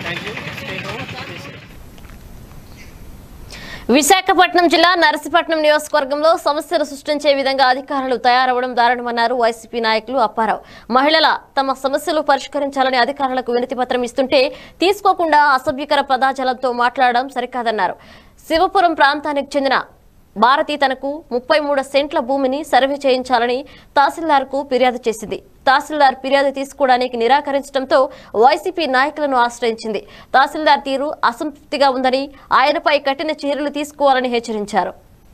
Thank you stay home stay safe Visakhapatnam జిల్లా నరసీపట్నం నియోజకవర్గంలో సమస్యలు సృష్టించే విధంగా అధికారులు తయారవడం దారుణమన్నారు వైసీపీ నాయకులు అప్పారావు మహిళల తమ సమస్యలు పరిష్కరించాలని అధికారులకు వినతి పత్రం ఇస్తుంటే తీసుకోకుండా అసభ్యకర పదాజాలంతో మాట్లాడడం సరికాదన్నారు శివపురం ప్రాంతానికి చెందిన భారతి తనకు ముప్పై మూడు సెంట్ల భూమిని సర్వే చేయించాలని తహసీల్దార్కు ఫిర్యాదు చేసింది తహసీల్దార్ ఫిర్యాదు తీసుకోవడానికి నిరాకరించడంతో వైసీపీ నాయకులను ఆశ్రయించింది తహసీల్దార్ తీరు అసంతృప్తిగా ఉందని ఆయనపై కఠిన చర్యలు తీసుకోవాలని హెచ్చరించారు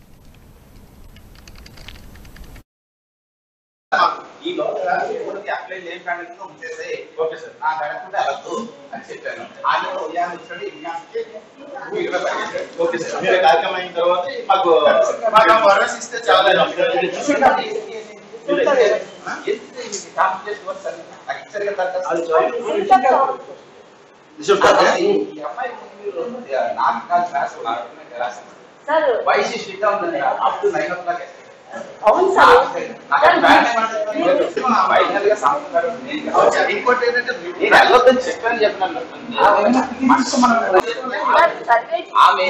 ఈ లోపల ఎవరికి అప్లై లేని కండిషన్ ఉంచేస్తే ఓకే సార్ ఆ కడకుండా అలద్దు అని చెప్పాను ఆయన ఉదయాన్నే వచ్చాడు ఇన్నాళ్ళకి ఇరవై పది ఓకే సార్ మీరు కార్యక్రమం అయిన తర్వాత మాకు మాకు భరోసా ఇస్తే చాలా ఈ అమ్మాయి మీరు నాకు కాదు క్లాస్ రాసింది వయసు స్ట్రిక్ట్ ఉందండి up to nine o'clock అవును సార్ ఇంకోటి ఏంటంటే నేను వెళ్ళొద్దని చెప్పని చెప్పినాను మనసు మనం ఆమె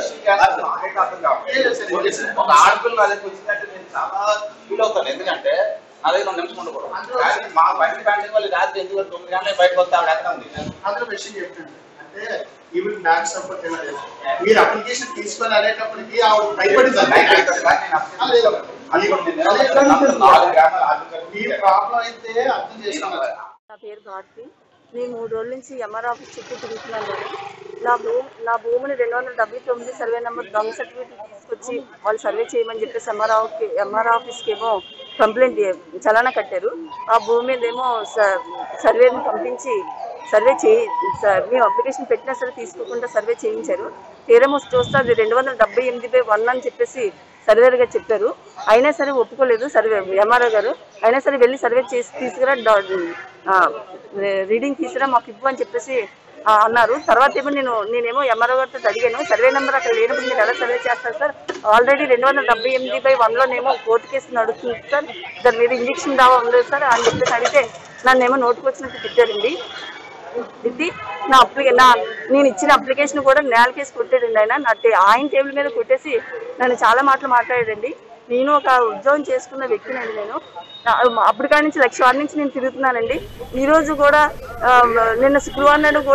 ఒక ఆడపిల్ల నా దగ్గర వచ్చిందంటే నేను చాలా ఫీల్ అవుతాను ఎందుకంటే నా దగ్గర రెండు నిమిషం ఉండకూడదు కానీ మా బండి బ్యాండింగ్ వాళ్ళు రాత్రి ఎందుకు తొమ్మిది గంటలకు బయటకు వస్తే ఆవిడ ఎక్కడ ఉంది అందులో విషయం చెప్తాను అంటే ఈవిడ బ్యాంక్ సపోర్ట్ మీరు అప్లికేషన్ తీసుకొని అనేటప్పటికి ఆవిడ భయపడింది నైట్ అయిపోతుంది కానీ నేను అప్పుడు లేదు. అది కూడా నేను నిలబడి నాలుగు గ్రామాల ఆర్థిక మీ ప్రాబ్లం అయితే అర్థం చేసుకున్నాను నా పేరు భారతి నేను మూడు రోజుల నుంచి ఎంఆర్ ఆఫీస్ చుట్టూ తిరుగుతున్నాను నేను. నా భూమి నా భూమిని రెండు వందల డెబ్బై తొమ్మిది సర్వే నెంబర్ దొంగ సర్టిఫికేట్ తీసుకొచ్చి వాళ్ళు సర్వే చేయమని చెప్పేసి ఎంఆర్ ఆఫీస్కి ఎంఆర్ ఆఫీస్కి ఏమో కంప్లైంట్ చలానా కట్టారు ఆ భూమి మీద ఏమో స- సర్వేని పంపించి సర్వే చేయి స- మేము అప్లికేషన్ పెట్టినా సరే తీసుకోకుండా సర్వే చేయించారు తీరేమో చూస్తే అది రెండు వందల డెబ్బై ఎనిమిది బై వన్ అని చెప్పేసి సర్వేర్ గారు చెప్పారు అయినా సరే ఒప్పుకోలేదు సర్వే ఎంఆర్ఓ గారు అయినా సరే వెళ్ళి సర్వే చేసి తీసుకురా డా- ఆ, రీడింగ్ తీసుకురా మాకు ఇవ్వు అని చెప్పేసి ఆ, అన్నారు తర్వాత ఏమో నేను నేనేమో ఎంఆర్ఓ గారితో అడిగాను సర్వే నెంబర్ అక్కడ లేనప్పుడు మీరు ఎలా సర్వే చేస్తారు సార్ ఆల్రెడీ రెండు వందల డెబ్బై ఎనిమిది బై వన్లోనేమో కోర్టు కేసు నడుస్తుంది సార్ దాని మీద ఇంజక్షన్ దావా ఉంది సార్ అని చెప్పేసి అడిగితే నన్నేమో నోటుకు వచ్చినట్టు తిట్టారండి ఇది నా అప్లికే నా నేను ఇచ్చిన అప్లికేషన్ కూడా నేల కేసు కొట్టాడండి ఆయన నా టే- ఆయన టేబుల్ మీద కొట్టేసి నన్ను చాలా మాటలు మాట్లాడాడండి నేను ఒక ఉద్యోగం చేసుకున్న వ్యక్తినండి నేను నా- అప్పటికాడి నుంచి లక్ష వారి నుంచి నేను తిరుగుతున్నానండి ఈ రోజు కూడా ఆ, నిన్న శుక్రవారం నాడు కూడా